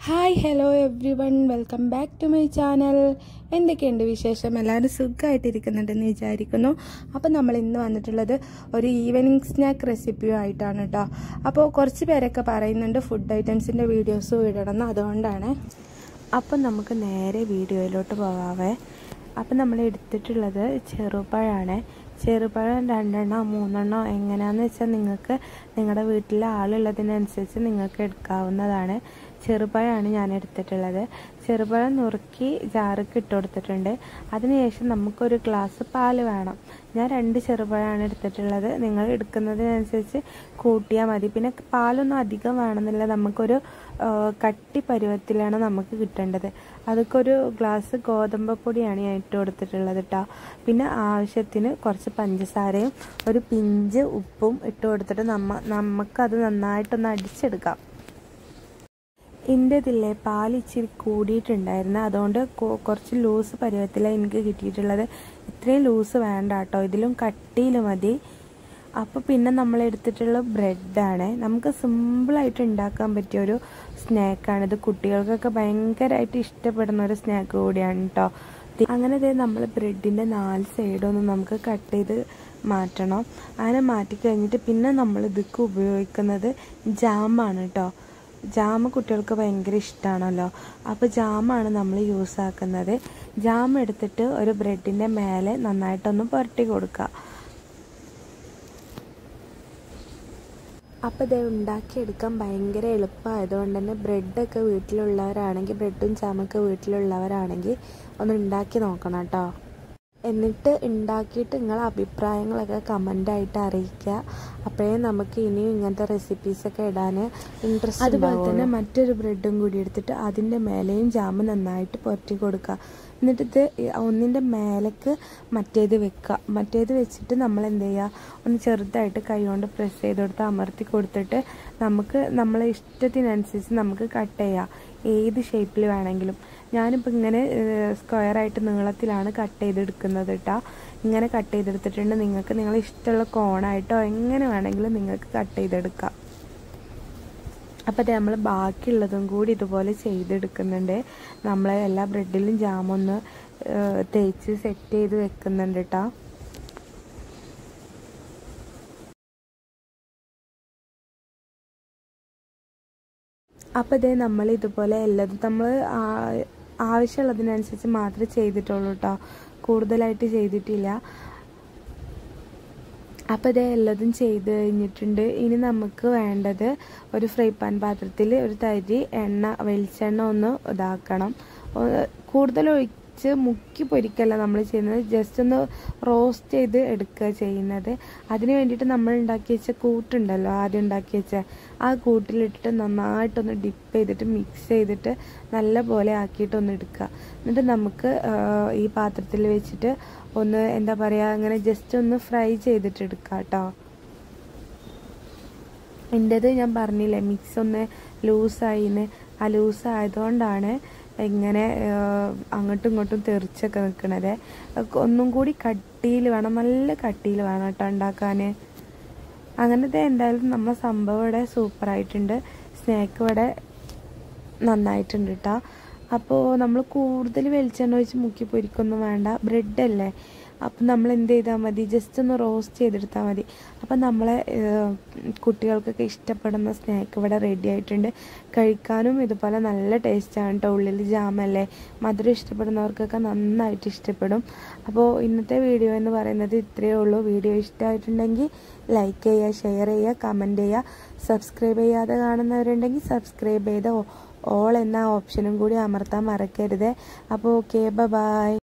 hi hello everyone welcome back to my channel എന്തൊക്കെയുണ്ട് വിശേഷം എല്ലാവരും സുഖമായിട്ടിരിക്കുന്നുണ്ടെന്ന് വിചാരിക്കുന്നു അപ്പോൾ നമ്മൾ ഇന്ന് വന്നിട്ടുള്ളത് ഒരു ഈവനിങ് സ്നാക്ക് റെസിപ്പിയും ആയിട്ടാണ് കേട്ടോ അപ്പോൾ കുറച്ച് പേരൊക്കെ പറയുന്നുണ്ട് ഫുഡ് ഐറ്റംസിൻ്റെ വീഡിയോസ് ഇടണം അതുകൊണ്ടാണ് അപ്പം നമുക്ക് നേരെ വീഡിയോയിലോട്ട് പോകാവേ അപ്പം നമ്മൾ എടുത്തിട്ടുള്ളത് ചെറുപഴമാണ് ചെറുപഴം രണ്ടെണ്ണോ മൂന്നെണ്ണോ എങ്ങനെയാണെന്ന് വെച്ചാൽ നിങ്ങൾക്ക് നിങ്ങളുടെ വീട്ടിലെ ആളുള്ളതിനനുസരിച്ച് നിങ്ങൾക്ക് എടുക്കാവുന്നതാണ് ചെറുപഴമാണ് ഞാൻ എടുത്തിട്ടുള്ളത് ചെറുപഴം നുറുക്കി ജാർക്ക് ഇട്ട് കൊടുത്തിട്ടുണ്ട് അതിനുശേഷം നമുക്കൊരു ഗ്ലാസ് പാൽ വേണം ഞാൻ രണ്ട് ചെറുപഴമാണ് എടുത്തിട്ടുള്ളത് നിങ്ങൾ എടുക്കുന്നതിനനുസരിച്ച് കൂട്ടിയാൽ മതി പിന്നെ പാലൊന്നും അധികം വേണമെന്നില്ല നമുക്കൊരു കട്ടി പരുവത്തിലാണ് നമുക്ക് കിട്ടേണ്ടത് അതൊക്കെ ഒരു ഗ്ലാസ് ഗോതമ്പ് പൊടിയാണ് ഞാൻ ഇട്ട് കൊടുത്തിട്ടുള്ളത് കേട്ടോ പിന്നെ ആവശ്യത്തിന് കുറച്ച് പഞ്ചസാരയും ഒരു പിഞ്ച് ഉപ്പും ഇട്ട് കൊടുത്തിട്ട് നമ്മ നമുക്കത് നന്നായിട്ടൊന്ന് അടിച്ചെടുക്കാം ഇതില്ലേ പാൽ ഇച്ചിരി കൂടിയിട്ടുണ്ടായിരുന്നു അതുകൊണ്ട് കുറച്ച് ലൂസ് പരുവത്തിലാണ് എനിക്ക് കിട്ടിയിട്ടുള്ളത് ഇത്രയും ലൂസ് വേണ്ട കേട്ടോ ഇതിലും കട്ടിയിൽ മതി അപ്പോൾ പിന്നെ നമ്മൾ എടുത്തിട്ടുള്ള ബ്രെഡാണ് നമുക്ക് സിമ്പിളായിട്ട് ഉണ്ടാക്കാൻ പറ്റിയ ഒരു സ്നാക്കാണ് ഇത് കുട്ടികൾക്കൊക്കെ ഭയങ്കരമായിട്ട് ഇഷ്ടപ്പെടുന്ന ഒരു സ്നാക്ക് കൂടിയാണ് കേട്ടോ അങ്ങനെ ഇതേ നമ്മൾ ബ്രെഡിൻ്റെ നാല് സൈഡൊന്നും നമുക്ക് കട്ട് ചെയ്ത് മാറ്റണം അങ്ങനെ മാറ്റി കഴിഞ്ഞിട്ട് പിന്നെ നമ്മൾ ഇതൊക്കെ ഉപയോഗിക്കുന്നത് ജാമാണ് കേട്ടോ ജാം കുട്ടികൾക്ക് ഭയങ്കര ഇഷ്ടമാണല്ലോ അപ്പോൾ ജാമാണ് നമ്മൾ യൂസ് ആക്കുന്നത് ജാം എടുത്തിട്ട് ഒരു ബ്രെഡിൻ്റെ മേലെ നന്നായിട്ടൊന്ന് പുരട്ടി കൊടുക്കുക അപ്പോൾ ഇത് ഉണ്ടാക്കിയെടുക്കാൻ ഭയങ്കര എളുപ്പമായതുകൊണ്ട് തന്നെ ബ്രെഡൊക്കെ വീട്ടിലുള്ളവരാണെങ്കിൽ ബ്രെഡും ജാമൊക്കെ വീട്ടിലുള്ളവരാണെങ്കിൽ ഒന്ന് ഉണ്ടാക്കി നോക്കണം കേട്ടോ എന്നിട്ട് ഉണ്ടാക്കിയിട്ട് നിങ്ങളെ അഭിപ്രായങ്ങളൊക്കെ കമൻ്റായിട്ട് അറിയിക്കുക അപ്പോഴേ നമുക്ക് ഇനിയും ഇങ്ങനത്തെ റെസിപ്പീസൊക്കെ ഇടാൻ ഇൻട്രസ്റ്റ് അതുപോലെ തന്നെ മറ്റൊരു ബ്രെഡും കൂടി എടുത്തിട്ട് അതിൻ്റെ മേലെയും ജാമ് നന്നായിട്ട് പുരട്ടി കൊടുക്കുക എന്നിട്ട് ഇത് ഒന്നിൻ്റെ മേലേക്ക് മറ്റേത് വെക്കുക മറ്റേത് വെച്ചിട്ട് നമ്മൾ എന്ത് ചെയ്യുക ഒന്ന് ചെറുതായിട്ട് കൈകൊണ്ട് പ്രസ് ചെയ്ത് കൊടുത്ത് അമർത്തി കൊടുത്തിട്ട് നമുക്ക് നമ്മളെ ഇഷ്ടത്തിനനുസരിച്ച് നമുക്ക് കട്ട് ചെയ്യാം ഏത് ഷേപ്പിൽ വേണമെങ്കിലും ഞാനിപ്പോൾ ഇങ്ങനെ സ്ക്വയറായിട്ട് നീളത്തിലാണ് കട്ട് ചെയ്തെടുക്കുന്നത് കേട്ടോ ഇങ്ങനെ കട്ട് ചെയ്തെടുത്തിട്ടുണ്ട് നിങ്ങൾക്ക് നിങ്ങളെ ഇഷ്ടമുള്ള കോണായിട്ടോ എങ്ങനെ വേണമെങ്കിലും നിങ്ങൾക്ക് കട്ട് ചെയ്തെടുക്കാം അപ്പോൾ അത് നമ്മൾ ബാക്കിയുള്ളതും കൂടി ഇതുപോലെ ചെയ്തെടുക്കുന്നുണ്ട് നമ്മൾ എല്ലാ ബ്രെഡിലും ജാമൊന്ന് തേച്ച് സെറ്റ് ചെയ്ത് വെക്കുന്നുണ്ട് കേട്ടോ അപ്പോൾ ഇതേ നമ്മൾ ഇതുപോലെ എല്ലാതും നമ്മൾ ആവശ്യമുള്ളതിനനുസരിച്ച് മാത്രമേ ചെയ്തിട്ടുള്ളൂ കേട്ടോ കൂടുതലായിട്ട് ചെയ്തിട്ടില്ല അപ്പോൾ ഇത് എല്ലാതും ചെയ്ത് കഴിഞ്ഞിട്ടുണ്ട് ഇനി നമുക്ക് വേണ്ടത് ഒരു ഫ്രൈ പാൻ പാത്രത്തിൽ ഒരു തരി എണ്ണ വെളിച്ചെണ്ണ ഒന്ന് ഇതാക്കണം കൂടുതൽ ഒഴിച്ച് മുക്കി പൊരിക്കല്ല നമ്മൾ ചെയ്യുന്നത് ജസ്റ്റ് ഒന്ന് റോസ്റ്റ് ചെയ്ത് എടുക്കുക ചെയ്യുന്നത് അതിന് വേണ്ടിയിട്ട് നമ്മൾ ഉണ്ടാക്കി വെച്ച കൂട്ടുണ്ടല്ലോ ആദ്യം ഉണ്ടാക്കി വെച്ച ആ കൂട്ടിലിട്ടിട്ട് നന്നായിട്ടൊന്ന് ഡിപ്പ് ചെയ്തിട്ട് മിക്സ് ചെയ്തിട്ട് നല്ല പോലെ ആക്കിയിട്ടൊന്ന് എടുക്കുക എന്നിട്ട് നമുക്ക് ഈ പാത്രത്തിൽ വെച്ചിട്ട് ഒന്ന് എന്താ പറയുക അങ്ങനെ ജസ്റ്റ് ഒന്ന് ഫ്രൈ ചെയ്തിട്ട് എടുക്കുക കേട്ടോ എൻ്റേത് ഞാൻ പറഞ്ഞില്ലേ മിക്സ് ഒന്ന് ലൂസായിന്ന് ആ ലൂസ് ആയതുകൊണ്ടാണ് ഇങ്ങനെ അങ്ങോട്ടും ഇങ്ങോട്ടും തെറിച്ചൊക്കെ നിൽക്കണത് ഒന്നും കൂടി കട്ടിയിൽ വേണം നല്ല കട്ടിയിൽ വേണം കേട്ടോ ഉണ്ടാക്കാൻ അങ്ങനത്തെ എന്തായാലും നമ്മൾ സംഭവം ഇവിടെ സൂപ്പറായിട്ടുണ്ട് സ്നാക്ക് ഇവിടെ നന്നായിട്ടുണ്ട് കേട്ടോ അപ്പോൾ നമ്മൾ കൂടുതൽ വെളിച്ചെണ്ണ ഒഴിച്ച് മുക്കി പൊരിക്കൊന്നും വേണ്ട ബ്രെഡല്ലേ അപ്പം നമ്മൾ എന്ത് ചെയ്താൽ മതി ജസ്റ്റ് ഒന്ന് റോസ്റ്റ് ചെയ്തെടുത്താൽ മതി അപ്പം നമ്മളെ കുട്ടികൾക്കൊക്കെ ഇഷ്ടപ്പെടുന്ന സ്നാക്ക് ഇവിടെ റെഡി ആയിട്ടുണ്ട് കഴിക്കാനും ഇതുപോലെ നല്ല ടേസ്റ്റാണ് കേട്ടോ ഉള്ളിൽ ജാമല്ലേ മധുരം ഇഷ്ടപ്പെടുന്നവർക്കൊക്കെ നന്നായിട്ട് ഇഷ്ടപ്പെടും അപ്പോൾ ഇന്നത്തെ വീഡിയോ എന്ന് പറയുന്നത് ഇത്രയേ ഉള്ളൂ വീഡിയോ ഇഷ്ടമായിട്ടുണ്ടെങ്കിൽ ലൈക്ക് ചെയ്യുക ഷെയർ ചെയ്യുക കമൻറ്റ് ചെയ്യുക സബ്സ്ക്രൈബ് ചെയ്യാതെ കാണുന്നവരുണ്ടെങ്കിൽ സബ്സ്ക്രൈബ് ചെയ്ത ഓൾ എന്ന ഓപ്ഷനും കൂടി അമർത്താൻ മറക്കരുത് അപ്പോൾ ഓക്കെ ബൈ